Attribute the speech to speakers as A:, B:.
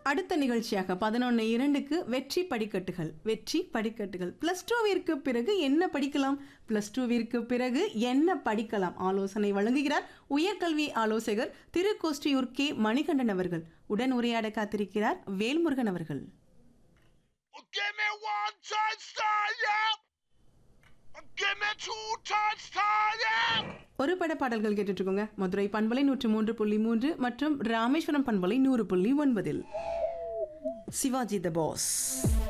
A: அடுத்த நிகழ்ச்சியாக பதினொன்று இரண்டுக்கு வெற்றி படிக்கட்டுகள் வெற்றி படிக்கட்டுகள் ப்ளஸ் டூவிற்கு பிறகு என்ன படிக்கலாம் ப்ளஸ் டூவிற்கு பிறகு என்ன படிக்கலாம் ஆலோசனை வழங்குகிறார் உயர்கல்வி ஆலோசகர் திருக்கோஷ்டியூர் கே மணிகண்டன் அவர்கள் உடன் உரையாட காத்திருக்கிறார் வேல்முருகன் அவர்கள்
B: Give me one touchdown, yeah. Give me two touchdowns, yeah.
A: ஒரு பட பாடல்கள் கேட்டுட்டு இருக்கோங்க மதுரை பண்பலை நூற்று மூன்று புள்ளி மூன்று மற்றும் ராமேஸ்வரம் பண்பலை நூறு புள்ளி ஒன்பதில் சிவாஜி த பாஸ்